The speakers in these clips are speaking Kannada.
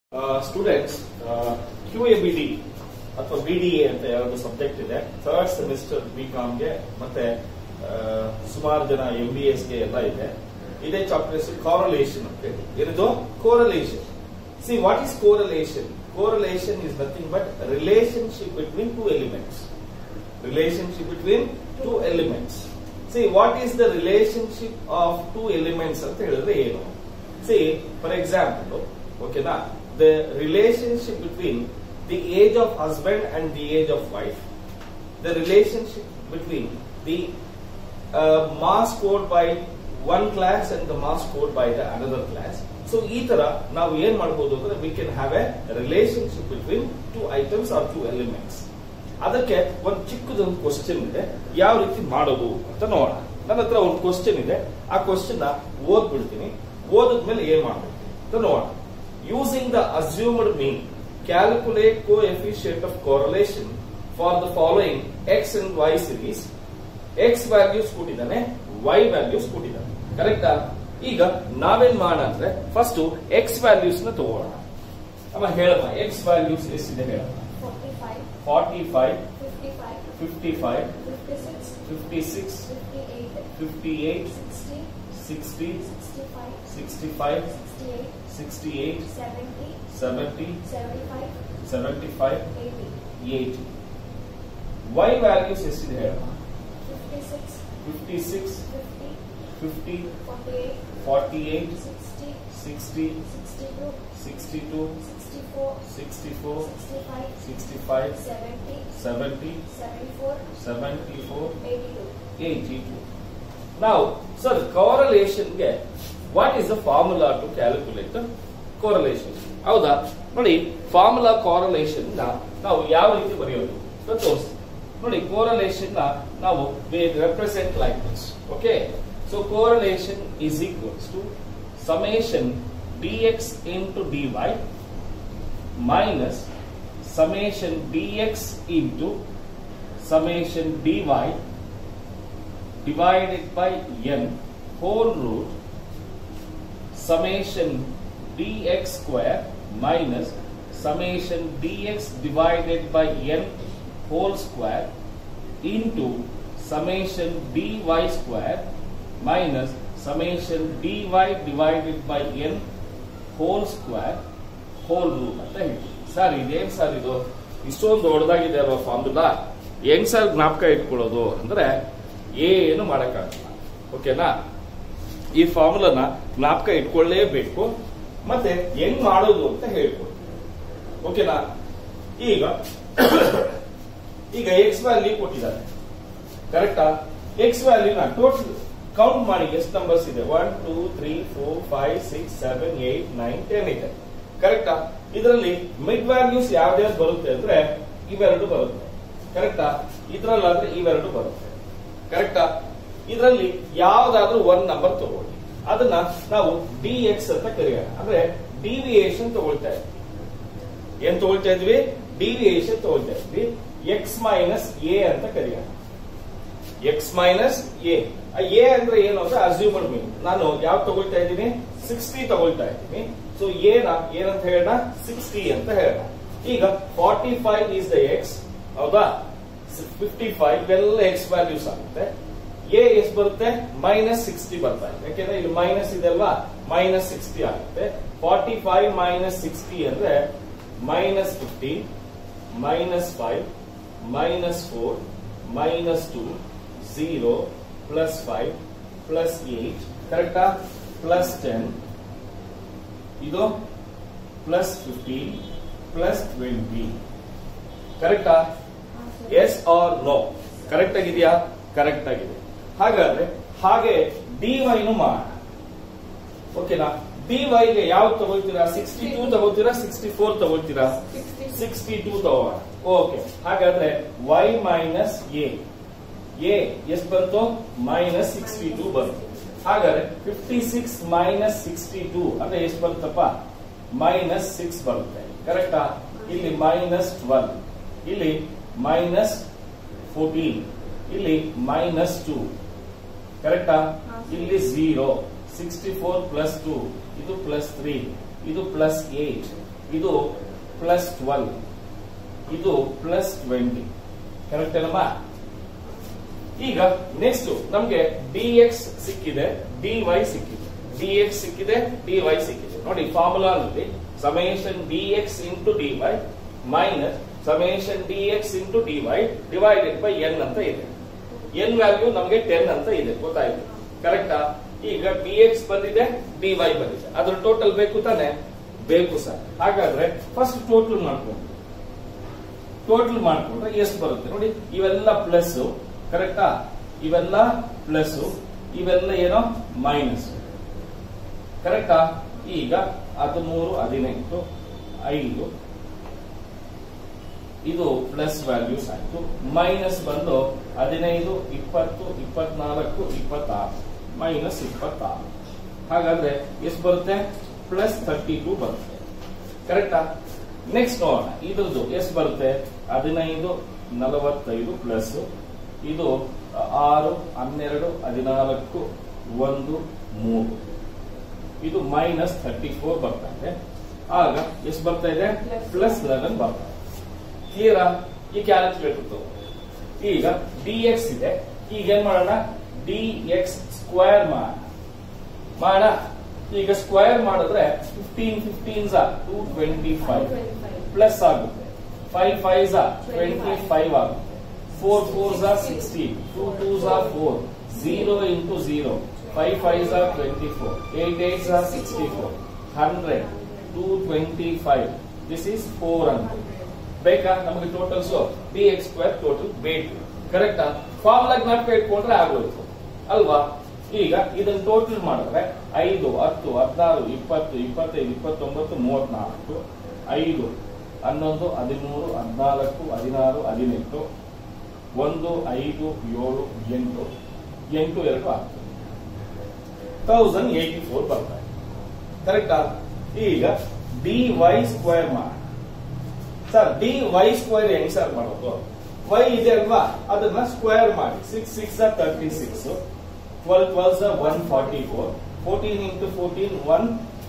Students Q A B D ಅಥವಾ ಬಿ ಡಿ ಎ ಅಂತ ಎರಡು ಸಬ್ಜೆಕ್ಟ್ ಇದೆ ಥರ್ಡ್ ಸೆಮಿಸ್ಟರ್ ಬಿ ಕಾಮ್ಗೆ ಮತ್ತೆ ಸುಮಾರು ಜನ ಎಂ ಬಿ ಎಸ್ಗೆ ಎಲ್ಲ ಇದೆ ಇದೇ ಚಾಪ್ಟರ್ ಹೆಸರು ಕಾರಲೇಷನ್ ಅಂತ ಹೇಳಿ ಏನಿದು correlation see what is correlation correlation is nothing but relationship between two elements relationship between two elements. See, what is the relationship of two elements ಅಂತ ಹೇಳಿದ್ರೆ ಏನು ಸಿ ಫಾರ್ ಎಕ್ಸಾಂಪಲ್ ಓಕೆನಾ the relationship between the age of husband and the age of wife the relationship between the marks scored by one class and the marks scored by the another class so ಈ ತರ ನಾವು ಏನ್ ಮಾಡಬಹುದು ಅಂದ್ರೆ we can have a relationship between two items or two elements ಅದಕ್ಕೆ ಒಂದು ಚಿಕ್ಕದೊಂದು ಕ್ವಶನ್ ಇದೆ ಯಾವ ರೀತಿ ಮಾಡೋದು ಅಂತ ನೋಡೋಣ ನನ್ನ ಹತ್ರ ಒಂದು ಕ್ವಶನ್ ಇದೆ ಆ ಕ್ವಶನ್ ಓದ್ಬಿಡ್ತೀನಿ ಓದಿದ್ಮೇಲೆ ಏನ್ ಮಾಡಬೇಕು ಅಂತ ನೋಡೋಣ using the assumed mean calculate coefficient of correlation for the following X and Y series X values ಕೊಟ್ಟಿದ್ದಾನೆ ವೈ ವ್ಯಾಲ್ಯೂಸ್ ಕೊಟ್ಟಿದ್ದಾನೆ ಕರೆಕ್ಟಾ ಈಗ ನಾವೇನ್ ಮಾಡೋಣ ಅಂದ್ರೆ ಫಸ್ಟ್ ಎಕ್ಸ್ ವ್ಯಾಲ್ಯೂಸ್ ನ ತಗೋಣ ಅಮ್ಮ ಹೇಳಮ್ಮ ಎಕ್ಸ್ ವ್ಯಾಲ್ಯೂಸ್ ಎಷ್ಟಿದೆ ಹೇಳಮ್ಮ 45, 45, 55, 55, 56, 56, 58, 58, 60, 60, 65, 65, 68, 68, 70, 70, 75, 75, 80, 80. Y values ಎಷ್ಟಿದೆ ಹೇಳಮ್ಮ 56, 56, 50, 50, 48, 48, 60, 60, 62, 62, 64, 64, 65, 65, 70, 70, 74, 74, 82. 82. Now, sir, correlation ಗೆ what is the formula to calculate the correlation? ಹೌದಾ ನೋಡಿ ಫಾರ್ಮುಲಾ correlation ನ ನಾವು ಯಾವ ರೀತಿ ಬರೆಯೋದು ಅಂತ ತೋರಿಸ್ತೀವಿ ನೋಡಿ correlation ನ ನಾವು represent like this okay so correlation is equals to summation dx into dy minus summation dx into summation dy divided by n whole root summation dx square minus summation dx divided by n whole square into summation dy square minus summation dy divided by n whole square whole root ಅಂತ ಹೇಳಿ ಸರ್ ಇದೇನ್ ಸರ್ ಇದು ಇಷ್ಟೊಂದು ದೊಡ್ಡದಾಗಿದೆ ಅಲ್ವಾ ಫಾರ್ಮುಲಾ ಹೆಂಗ್ ಸರ್ ಜ್ಞಾಪಕ ಇಟ್ಕೊಳ್ಳೋದು ಅಂದ್ರೆ ಏನು ಮಾಡಕ್ಕಾಗಲ್ಲ ಓಕೆನಾ ಈ ಫಾರ್ಮುಲಾನ ಜ್ಞಾಪಕ ಇಟ್ಕೊಳ್ಳೇಬೇಕು ಮತ್ತೆ ಹೆಂಗ್ ಮಾಡೋದು ಅಂತ ಹೇಳ್ಕೊಡಿ ಓಕೆನಾ ಈಗ ಈಗ ಎಕ್ಸ್ ವ್ಯಾಲ್ಯೂ ಕೊಟ್ಟಿದ್ದಾರೆ ಕರೆಕ್ಟಾ ಎಕ್ಸ್ ವ್ಯಾಲ್ಯೂನ ಟೋಟಲ್ ಕೌಂಟ್ ಮಾಡಿ ಎಷ್ಟು ನಂಬರ್ಸ್ ಇದೆ one two three four five six seven eight nine ten ಇದೆ ಕರೆಕ್ಟಾ ಇದರಲ್ಲಿ ಮಿಡ್ ವ್ಯಾಲ್ಯೂಸ್ ಯಾವ್ದ್ಯಾವ್ದು ಬರುತ್ತೆ ಅಂದ್ರೆ ಇವೆರಡು ಬರುತ್ತೆ ಕರೆಕ್ಟಾ ಇದ್ರಲ್ಲಾದ್ರೆ ಇವೆರಡು ಬರುತ್ತೆ ಕರೆಕ್ಟಾ ಇದರಲ್ಲಿ ಯಾವ್ದಾದ್ರೂ ಒಂದ್ ನಂಬರ್ ತಗೊಳ್ಳಿ ಅದನ್ನ ನಾವು ಡಿ ಎಕ್ಸ್ ಅಂತ ಕರೆಯೋಣ ಅಂದ್ರೆ ಡಿವಿಯೇಷನ್ ತಗೊಳ್ತಾ ಇದ್ವಿ ಏನ್ ತಗೊಳ್ತಾ ಇದ್ವಿ ಡಿವಿಯೇಷನ್ ತಗೊಳ್ತಾ ಇದ್ವಿ ಎಕ್ಸ್ ಮೈನಸ್ ಎ ಅಂತ ಕರೆಯೋಣ ಎಕ್ಸ್ ಮೈನಸ್ ಎ ಎ ಅಂದ್ರೆ ಏನು ಅಂದ್ರೆ ಅಸ್ಯೂಮಡ್ ಮೀನ್ ನಾನು ಯಾವ್ದು ತಗೊಳ್ತಾ ಇದ್ದೀನಿ ಸಿಕ್ಸ್ಟಿ ತಗೊಳ್ತಾ ಇದ್ದೀನಿ ಸೊ ಏನ ಏನಂತ ಹೇಳೋಣ ಸಿಕ್ಸ್ಟಿ ಅಂತ ಹೇಳೋಣ ಈಗ forty five is the X ಹೌದಾ ಫಿಫ್ಟಿ ಫೈವ್ ಇವೆಲ್ಲ ಎಕ್ಸ್ ವ್ಯಾಲ್ಯೂಸ್ ಆಗುತ್ತೆ ಎ ಎಷ್ಟು ಬರುತ್ತೆ ಮೈನಸ್ ಸಿಕ್ಸ್ಟಿ ಬರ್ತಾ ಇದೆ ಯಾಕೆಂದ್ರೆ ಇಲ್ಲಿ ಮೈನಸ್ ಇದೆ ಅಲ್ವಾ ಮೈನಸ್ ಸಿಕ್ಸ್ಟಿ ಆಗುತ್ತೆ ಫಾರ್ಟಿ ಫೈವ್ ಮೈನಸ್ ಸಿಕ್ಸ್ಟಿ ಅಂದ್ರೆ minus fifteen minus five minus four minus two zero plus five plus eight ಕರೆಕ್ಟಾ ಪ್ಲಸ್ ಟೆನ್ ಇದು ಪ್ಲಸ್ ಫಿಫ್ಟೀನ್ ಪ್ಲಸ್ ಟ್ವೆಂಟಿ ಕರೆಕ್ಟಾ ಎಸ್ ಆರ್ ನೋ ಕರೆಕ್ಟ್ ಆಗಿದೆಯಾ ಕರೆಕ್ಟ್ ಆಗಿದೆ ಹಾಗಾದ್ರೆ ಹಾಗೆ ಡಿ ವೈನು ಮಾಡೋಣ ಓಕೆನಾ ಡಿ ವೈಗೆ ಯಾವ್ದು ತಗೊಳ್ತೀರಾ ಸಿಕ್ಸ್ಟಿ ಟೂ ತಗೊಳ್ತೀರಾ ಸಿಕ್ಸ್ಟಿ ಫೋರ್ ತಗೊಳ್ತೀರಾ ಸಿಕ್ಸ್ಟಿ ಟೂ ತಗೋಣ ಓಕೆ ಹಾಗಾದ್ರೆ ವೈ ಮೈನಸ್ ಎ ಎ ಎಷ್ಟು ಬಂತು ಮೈನಸ್ ಸಿಕ್ಸ್ಟಿ ಟೂ ಬಂತು ಹಾಗಾದ್ರೆ fifty six minus sixty two ಅಂದ್ರೆ ಎಷ್ಟು ಬರುತ್ತಪ್ಪ ಮೈನಸ್ ಸಿಕ್ಸ್ ಬರುತ್ತೆ ಕರೆಕ್ಟಾ ಇಲ್ಲಿ ಮೈನಸ್ ಟ್ವೆಲ್ ಇಲ್ಲಿ ಮೈನಸ್ ಫೋರ್ಟೀನ್ ಇಲ್ಲಿ ಮೈನಸ್ ಟೂ ಕರೆಕ್ಟಾ ಇಲ್ಲಿ zero sixty four plus two ಇದು ಪ್ಲಸ್ ತ್ರೀ ಇದು ಪ್ಲಸ್ ಏಟ್ ಇದು ಪ್ಲಸ್ ಟ್ವೆಲ್ ಇದು ಪ್ಲಸ್ ಟ್ವೆಂಟಿ ಕರೆಕ್ಟ್ ಏನಮ್ಮ ಈಗ ನೆಕ್ಸ್ಟ್ ನಮ್ಗೆ ಡಿ ಎಕ್ಸ್ ಸಿಕ್ಕಿದೆ ಡಿ ವೈ ಸಿಕ್ಕಿದೆ ಡಿ ಎಕ್ಸ್ ಸಿಕ್ಕಿದೆ ಡಿ ವೈ ಸಿಕ್ಕಿದೆ ನೋಡಿ ಫಾರ್ಮುಲಾನಲ್ಲಿ summation D X into D Y minus summation D X into D Y divided by N ಅಂತ ಇದೆ ಎನ್ ವ್ಯಾಲ್ಯೂ ನಮಗೆ ಟೆನ್ ಅಂತ ಇದೆ ಗೊತ್ತಾಯ್ತು ಕರೆಕ್ಟಾ ಈಗ ಡಿ ಎಕ್ಸ್ ಬಂದಿದೆ ಡಿ ವೈ ಬಂದಿದೆ ಅದ್ರ ಟೋಟಲ್ ಬೇಕು ತಾನೆ ಬೇಕು ಸರ್ ಹಾಗಾದ್ರೆ ಫಸ್ಟ್ ಟೋಟಲ್ ಮಾಡ್ಕೊಂಡು ಟೋಟಲ್ ಮಾಡ್ಕೊಂಡ್ರೆ ಎಷ್ಟು ಬರುತ್ತೆ ನೋಡಿ ಇವೆಲ್ಲ ಪ್ಲಸ್ ಕರೆಕ್ಟಾ ಇವೆಲ್ಲ ಪ್ಲಸ್ ಇವೆಲ್ಲ ಏನೋ ಮೈನಸ್ ಕರೆಕ್ಟಾ ಈಗ ಹದಿಮೂರು ಹದಿನೆಂಟು ಐದು ಇದು ಪ್ಲಸ್ ವ್ಯಾಲ್ಯೂಸ್ ಆಯ್ತು ಮೈನಸ್ ಬಂದು ಹದಿನೈದು ಇಪ್ಪತ್ತು ಇಪ್ಪತ್ನಾಲ್ಕು ಇಪ್ಪತ್ತಾರು ಮೈನಸ್ ಇಪ್ಪತ್ತಾರು ಹಾಗಾದ್ರೆ ಎಷ್ಟು ಬರುತ್ತೆ ಪ್ಲಸ್ ಥರ್ಟಿ ಟೂ ಬರುತ್ತೆ ಕರೆಕ್ಟಾ ನೆಕ್ಸ್ಟ್ ನೋಡೋಣ ಇದ್ರದ್ದು ಎಷ್ಟು ಬರುತ್ತೆ ಹದಿನೈದು ನಲವತ್ತೈದು ಪ್ಲಸ್ ಇದು ಆರು ಹನ್ನೆರಡು ಹದಿನಾಲ್ಕು ಒಂದು ಮೂರು ಇದು ಮೈನಸ್ ಥರ್ಟಿ ಫೋರ್ ಬರ್ತಾ ಇದೆ ಆಗ ಎಷ್ಟು ಬರ್ತಾ ಇದೆ ಪ್ಲಸ್ ಲೆವೆನ್ ಬರ್ತಾ ಇದೆ ಕ್ಲಿಯರಾ ಈ ಕ್ಯಾಲ್ಕುಲೇಟರ್ ತಗೋ ಈಗ ಡಿ ಎಕ್ಸ್ ಇದೆ ಈಗ ಏನ್ ಮಾಡೋಣ ಡಿ ಎಕ್ಸ್ ಸ್ಕ್ವೇರ್ ಮಾಡೋಣ ಮಾಡೋಣ ಈಗ ಸ್ಕ್ವೇರ್ ಮಾಡಿದ್ರೆ fifteen fifteen two twenty five plus ಆಗುತ್ತೆ ಫೈವ್ ಫೈವ್ ಟ್ವೆಂಟಿ ಫೈವ್ ಆಗುತ್ತೆ four four sixteen two two four zero into zero five five twenty four eight eight sixty four hundred two twenty five this is four hundred ಬೇಕಾ ನಮಗೆ totals D X square total ಬೇಕು ಕರೆಕ್ಟಾ ಫಾರ್ಮುಲಾಗ್ ನಾಟಕ ಇಟ್ಕೊಂಡ್ರೆ ಆಗೋಯ್ತು ಅಲ್ವಾ ಈಗ ಇದನ್ನ ಟೋಟಲ್ ಮಾಡಿದ್ರೆ ಐದು ಹತ್ತು ಹದಿನಾರು ಇಪ್ಪತ್ತು ಇಪ್ಪತ್ತೈದು ಇಪ್ಪತ್ತೊಂಬತ್ತು ಮೂವತ್ನಾಲ್ಕು ಐದು ಹನ್ನೊಂದು ಹದಿಮೂರು ಹದಿನಾಲ್ಕು ಹದಿನಾರು ಹದಿನೆಂಟು ಒಂದು ಐದು ಏಳು ಎಂಟು ಎಂಟು ಎರಡು ಆಗ್ತದೆ ತೌಸಂಡ್ ಏಯ್ಟಿ ಫೋರ್ ಬರ್ತಾರೆ ಕರೆಕ್ಟಾ ಈಗ ಡಿ ವೈ ಸ್ಕ್ವೇರ್ ಮಾಡಿ ಸರ್ ಡಿ ವೈ ಸ್ಕ್ವೇರ್ ಹೆಂಗ್ ಸರ್ ಮಾಡೋದು ವೈ ಇದೆ ಅಲ್ವಾ ಅದನ್ನ ಸ್ಕ್ವೇರ್ ಮಾಡಿ six six thirty six twelve twelves one forty four fourteen into fourteen one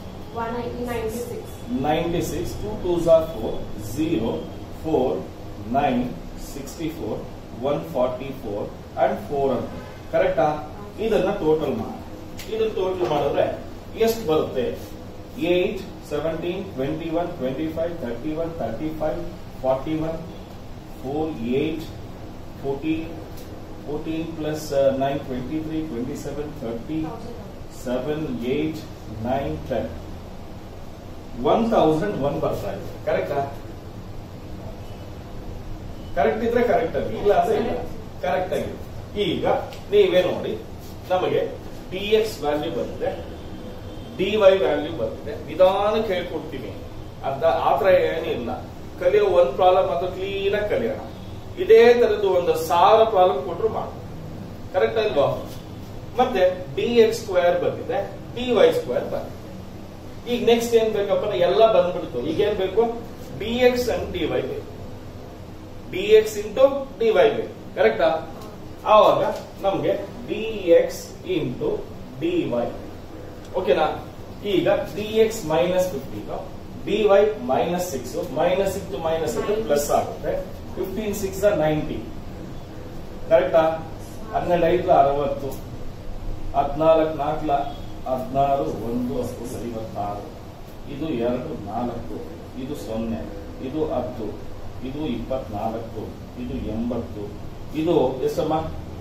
ninety six two two ಝಾರ್ four zero four nine sixty four one forty four and four ಅಂತ ಕರೆಕ್ಟಾ ಇದನ್ನ ಟೋಟಲ್ ಮಾಡಿ ಇದನ್ನ ಟೋಟಲ್ ಮಾಡಿದ್ರೆ ಎಷ್ಟು ಬರುತ್ತೆ eight seventeen twenty one twenty five thirty one thirty five forty one four eight fourteen fourteen plus nine twenty three twenty seven thirty seven eight nine ten one thousand one ಬರ್ತಾ ಇದೆ ಕರೆಕ್ಟಾ ಕರೆಕ್ಟ್ ಇದ್ರೆ ಕರೆಕ್ಟ್ ಆಗಿ ಇಲ್ಲ ಅಂದ್ರೆ ಇಲ್ಲ ಕರೆಕ್ಟ್ ಆಗಿ ಈಗ ನೀವೇ ನೋಡಿ ನಮಗೆ ಡಿ ಎಕ್ಸ್ ವ್ಯಾಲ್ಯೂ ಬಂದಿದೆ ಡಿ ವೈ ವ್ಯಾಲ್ಯೂ ಬಂದಿದೆ ನಿಧಾನಕ್ಕೆ ಹೇಳ್ಕೊಡ್ತೀನಿ ಅಂತ ಆತರ ಏನಿಲ್ಲ ಕಲಿಯೋ ಒಂದ್ ಪ್ರಾಬ್ಲಮ್ ಅಥವಾ ಕ್ಲೀನ್ ಆಗಿ ಕಲಿಯೋಣ ಇದೇ ತರದ್ದು ಒಂದು ಸಾವಿರ ಪ್ರಾಬ್ಲಮ್ ಕೊಟ್ರು ಮಾಡು ಕರೆಕ್ಟ್ ಅಲ್ವಾ ಮತ್ತೆ ಡಿ ಎಕ್ಸ್ ಸ್ಕ್ವೇರ್ ಬಂದಿದೆ ಡಿ ವೈ ಸ್ಕ್ವೇರ್ ಬಂದಿದೆ ಈಗ ನೆಕ್ಸ್ಟ್ ಏನ್ ಬೇಕಪ್ಪ ಎಲ್ಲ ಬಂದ್ಬಿಡ್ತು ಈಗ ಏನ್ ಬೇಕು D X and D Y ಬೇಕು D X into D Y ಬೇಕು ಕರೆಕ್ಟಾ ಆವಾಗ ನಮ್ಗೆ D X into D Y ಓಕೆನಾ ಈಗ D X minus fifteen D Y minus six minus into minus ಇದ್ರೆ ಪ್ಲಸ್ ಆಗುತ್ತೆ ಫಿಫ್ಟೀನ್ ಸಿಕ್ಸ್ ನೈಂಟಿ ಕರೆಕ್ಟಾ ಹನ್ನೆರಡು ಐದು ಅರವತ್ತು ಹದಿನಾಲ್ಕು ನಾಲ್ಕಲ ಹದಿನಾರು ಒಂದು ಹತ್ತು ಐವತ್ತಾರು ಇದು ಎರಡು ನಾಲ್ಕು ಇದು ಸೊನ್ನೆ ಇದು ಹತ್ತು ಇದು ಇಪ್ಪತ್ನಾಲ್ಕು ಇದು ಎಂಬತ್ತು ಇದು ಎಷ್ಟಮ್ಮ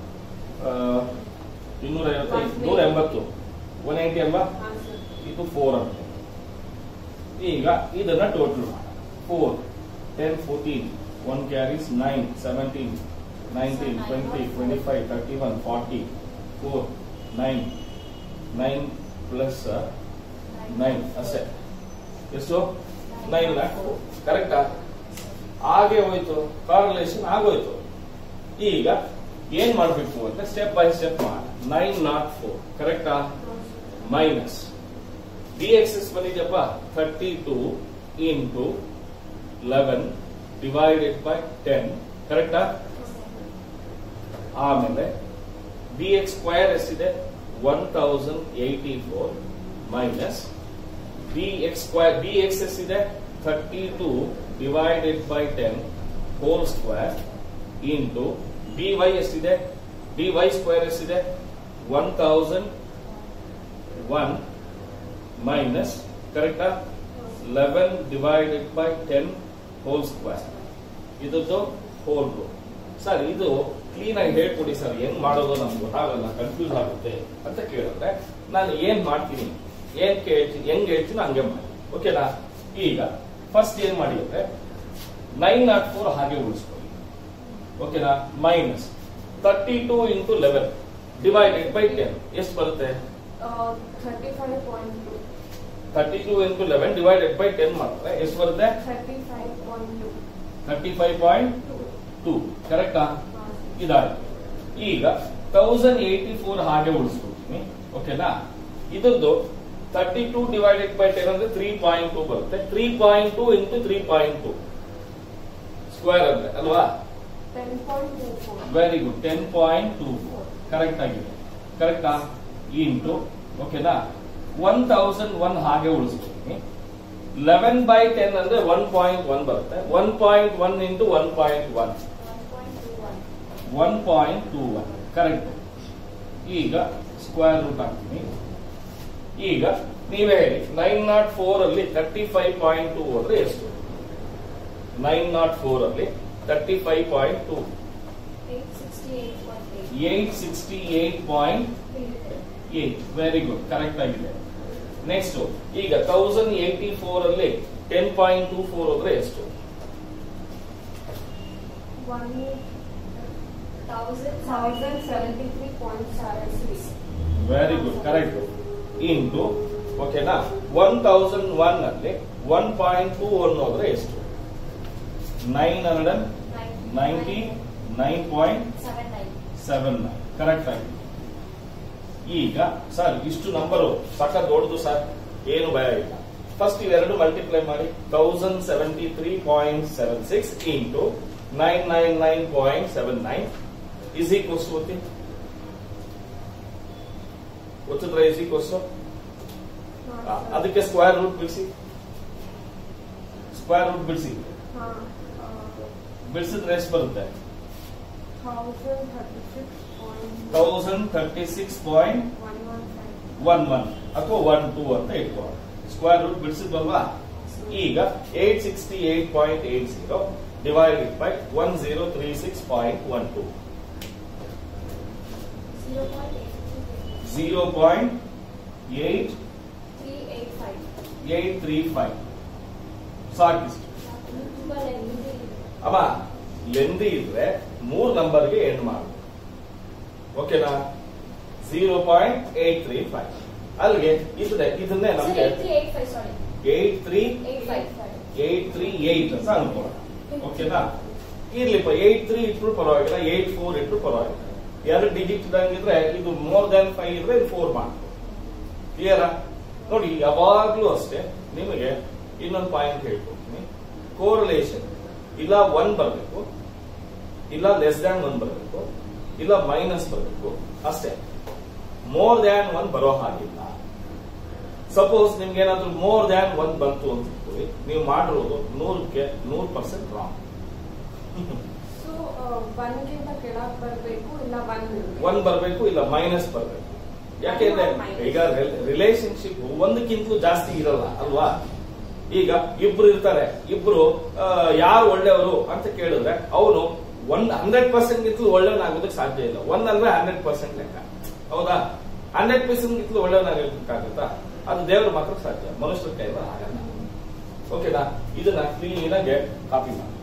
ಇನ್ನೂರ ಐವತ್ತೈದು ನೂರ ಎಂಬತ್ತು ಒನ್ ಏಯ್ಟಿ ಅಲ್ವಾ ಇದು ಫೋರ್ ಅಂತ ಈಗ ಇದನ್ನ ಟೋಟಲ್ ಮಾಡ four ten fourteen one carries nine seventeen nineteen twenty twenty five thirty one forty four nine nine plus nine ಅಷ್ಟೇ ಎಷ್ಟು ನೈನ್ ಕರೆಕ್ಟಾ ಹಾಗೆ ಹೋಯ್ತು ಕಾರ್ಲೇಷನ್ ಆಗೋಯ್ತು ಈಗ ಏನ್ ಮಾಡ್ಬೇಕು ಅಂತ ಸ್ಟೆಪ್ ಬೈ ಸ್ಟೆಪ್ ಮಾಡಿ ನೈನ್ ನಾಟ್ ಫೋರ್ ಕರೆಕ್ಟಾ ಮೈನಸ್ ಡಿ ಎಕ್ಸಸ್ ಬಂದಿದೆಯಪ್ಪ thirty two into eleven divided by ten ಕರೆಕ್ಟಾ ಆಮೇಲೆ ಡಿ ಎಕ್ಸ್ ಸ್ಕ್ವಯರ್ ಎಷ್ಟಿದೆ one thousand eighty four minus D X square D X ಎಷ್ಟಿದೆ thirty two divided by ten whole square into D Y ಎಷ್ಟಿದೆ ಡಿ ವೈ ಸ್ಕ್ವೇರ್ ಎಷ್ಟಿದೆ ಒನ್ ತೌಸಂಡ್ ಒನ್ ಮೈನಸ್ ಕರೆಕ್ಟಾ eleven divided by ten whole square ಇದದ್ದು ಹೋಲ್ ಸರ್ ಇದು ಕ್ಲೀನ್ ಆಗಿ ಹೇಳ್ಕೊಡಿ ಸರ್ ಹೆಂಗ್ ಮಾಡೋದು ನಮ್ಗೆ ಗೊತ್ತಾಗಲ್ಲ ಕನ್ಫ್ಯೂಸ್ ಆಗುತ್ತೆ ಅಂತ ಕೇಳಿದ್ರೆ ನಾನು ಏನ್ ಮಾಡ್ತೀನಿ ಏನ್ ಕೇಳ್ತೀನಿ ಹೆಂಗ್ ಹೇಳ್ತೀನಿ ಹಂಗೆ ಮಾಡಿ ಓಕೆನಾ ಈಗ ಫಸ್ಟ್ ಏನ್ ಮಾಡಿ ಅಂದ್ರೆ ನೈನ್ ನಾಟ್ ಫೋರ್ ಹಾಗೆ ಉಳಿಸ್ಕೊಳ್ಳಿ ಓಕೆನಾ minus thirty two into eleven divided by ten ಎಷ್ಟು ಬರುತ್ತೆ thirty five point two thirty two into eleven divided by ten ಮಾಡಿದ್ರೆ ಎಷ್ಟು ಬರುತ್ತೆ thirty five point two thirty five point two ಕರೆಕ್ಟಾ ಇದಾಯ್ತು ಈಗ ತೌಸಂಡ್ ಏಯ್ಟಿ ಫೋರ್ ಹಾಗೆ ಉಳಿಸ್ಕೊಡ್ತೀನಿ ಓಕೆನಾ ಇದರದ್ದು thirty two divided by ten ಅಂದ್ರೆ ತ್ರೀ ಪಾಯಿಂಟ್ ಟೂ ಬರುತ್ತೆ three point two into three point two square ಅಂದ್ರೆ ಅಲ್ವಾ ten point two four very good ten point two four correct ಆಗಿದೆ ಕರೆಕ್ಟಾ ಇಂಟು ಓಕೆನಾ ಒನ್ ತೌಸಂಡ್ ಒನ್ ಹಾಗೆ ಉಳಿಸ್ಕೊಡ್ತೀನಿ ಲೆವೆನ್ ಬೈ ಟೆನ್ ಅಂದ್ರೆ ಒನ್ ಪಾಯಿಂಟ್ ಒನ್ ಬರುತ್ತೆ one point one into one point one one point two one one point two one correct ಈಗ ಸ್ಕ್ವೇರ್ ರೂಟ್ ಹಾಕ್ತೀನಿ ಈಗ ನೀವೇ ಹೇಳಿ ನೈನ್ ನಾಟ್ ಫೋರ್ ಅಲ್ಲಿ ತರ್ಟಿ ಫೈವ್ ಪಾಯಿಂಟ್ ಟೂ ಹೋದ್ರೆ ಎಷ್ಟು ನೈನ್ ನಾಟ್ ಫೋರ್ ಅಲ್ಲಿ thirty five point two eight sixty eight point eight eight sixty eight point eight very good correct ಆಗಿದೆ ನೆಕ್ಸ್ಟ್ ಈಗ ತೌಸಂಡ್ ಏಯ್ಟಿ ಫೋರ್ ಅಲ್ಲಿ ಟೆನ್ ಪಾಯಿಂಟ್ ಟೂ ಫೋರ್ ಹೋದ್ರೆ ಎಷ್ಟು one thousand thousand seventy three point seven six very good correct into ಓಕೆನಾ ಒನ್ ತೌಸಂಡ್ ಒನ್ ಅಲ್ಲಿ ಒನ್ ಪಾಯಿಂಟ್ ಟೂ ಒನ್ ಹೋದ್ರೆ ಎಷ್ಟು nine hundred ninety nine point seven nine seven nine correct ಆಗಿದೆ ಈಗ ಸರ್ ಇಷ್ಟು ನಂಬರು ಸಖ ದೊಡ್ಡದು ಸರ್ ಏನು ಭಯ ಇಲ್ಲ ಫಸ್ಟ್ ಇವೆರಡು ಮಲ್ಟಿಪ್ಲೈ ಮಾಡಿ thousand seventy three point seven six into nine nine nine point seven nine is equals ಓದ್ತಿ ಗೊತ್ತಿದ್ರೆ ಇಸ್ ಈಕ್ವಲ್ಸ್ ಅದಕ್ಕೆ ಸ್ಕ್ವೇರ್ ರೂಟ್ ಬಿಡಿಸಿ ಸ್ಕ್ವೇರ್ ರೂಟ್ ಬಿಡಿಸಿ ಬಿಡಿಸಿದ್ರೆ ಎಷ್ಟು ಬರುತ್ತೆ thousand thirty six point thousand thirty six point one one five one one ಅಥವಾ ಒನ್ ಟೂ ಅಂತ ಇಟ್ಕೊಳ್ಳೋಣ ಸ್ಕ್ವೇರ್ ರೂಟ್ ಬಿಡಿಸಿದ್ವಲ್ವಾ ಈಗ eight sixty eight point eight zero divided by one zero three six point one two zero point eight zero point eight three eight five eight three five ಸಾಕಿಷ್ಟು ತುಂಬಾ ಲೆಂದಿ ಅಮ್ಮ ಲೆಂದಿ ಇದ್ರೆ ಮೂರ್ ನಂಬರ್ಗೆ ಎಂಡ್ ಮಾಡು ಓಕೆನಾ zero point eight three five ಅಲ್ಲಿಗೆ ಇದನ್ನೇ ಇದನ್ನೇ ನಮಗೆ eight three eight five sorry eight three eight five eight three eight ಅಂತ ಅನ್ಕೊಳ್ಳೋಣ ಓಕೆನಾ ಇರ್ಲಿಪ್ಪ ಏಟ್ ತ್ರೀ ಇಟ್ರು ಪರವಾಗಿಲ್ಲ ಏಟ್ ಫೋರ್ ಇಟ್ರು ಪರವಾಗಿಲ್ಲ ಎರಡು ಡಿಜಿಟ್ ಇದ್ದಂಗಿದ್ರೆ ಇದು ಮೋರ್ ದನ್ ಫೈವ್ ಇದ್ರೆ ಇದು ಫೋರ್ ಮಾರ್ಕ್ ಕ್ಲಿಯರಾ ನೋಡಿ ಯಾವಾಗ್ಲೂ ಅಷ್ಟೇ ನಿಮಗೆ ಇನ್ನೊಂದು ಪಾಯಿಂಟ್ ಹೇಳ್ಕೊಡ್ತೀನಿ ಕೋರಿಲೇಷನ್ ಇಲ್ಲ ಒನ್ ಬರಬೇಕು ಇಲ್ಲ ಲೆಸ್ ದ್ಯಾನ್ ಒನ್ ಬರಬೇಕು ಇಲ್ಲ ಮೈನಸ್ ಬರಬೇಕು ಅಷ್ಟೇ ಮೋರ್ ದ್ಯಾನ್ ಒನ್ ಬರೋ ಹಾಗಿಲ್ಲ ಸಪೋಸ್ ನಿಮ್ಗೆ ಏನಾದ್ರೂ ಮೋರ್ ದ್ಯಾನ್ ಒನ್ ಬಂತು ಅಂತ ಇಟ್ಕೊಳ್ಳಿ ನೀವು ಮಾಡಿರೋದು ನೂರಕ್ಕೆ ನೂರ್ ಪರ್ಸೆಂಟ್ ರಾಂಗ್ ಸೊ ಒನ್ಗಿಂತ ಕೆಳಗೆ ಬರಬೇಕು ಇಲ್ಲ ಒನ್ ಒನ್ ಬರಬೇಕು ಇಲ್ಲ ಮೈನಸ್ ಬರಬೇಕು ಯಾಕೆಂದ್ರೆ One minus. ಈಗ ರಿಲೇಶನ್ಶಿಪ್ ಒಂದಕ್ಕಿಂತಲೂ ಜಾಸ್ತಿ ಇರಲ್ಲ ಅಲ್ವಾ ಈಗ ಇಬ್ರು ಇರ್ತಾರೆ ಇಬ್ರು ಆ, ಯಾರು ಒಳ್ಳೆಯವರು ಅಂತ ಕೇಳಿದ್ರೆ ಅವನು ಒನ್ ಹಂಡ್ರೆಡ್ ಪರ್ಸೆಂಟ್ ಗಿಂತಲೂ ಒಳ್ಳೆಯವನಾಗೋದಕ್ಕೆ ಸಾಧ್ಯ ಇಲ್ಲ ಒನ್ ಅಂದ್ರೆ ಹಂಡ್ರೆಡ್ ಪರ್ಸೆಂಟ್ ಲೆಕ್ಕ ಹೌದಾ ಹಂಡ್ರೆಡ್ ಪರ್ಸೆಂಟ್ ಗಿಂತಲೂ ಒಳ್ಳೆಯವನಾಗಲಿಕ್ಕಾಗುತ್ತಾ ಅದು ದೇವರು ಮಾತ್ರ ಸಾಧ್ಯ ಮನುಷ್ಯರ ಕೈಯಲ್ಲಿ ಆಗಲ್ಲ ಓಕೆನಾ ಇದನ್ನ ಕ್ಲೀನ್ ಆಗಿ ಕಾಪಿ ಮಾಡಿ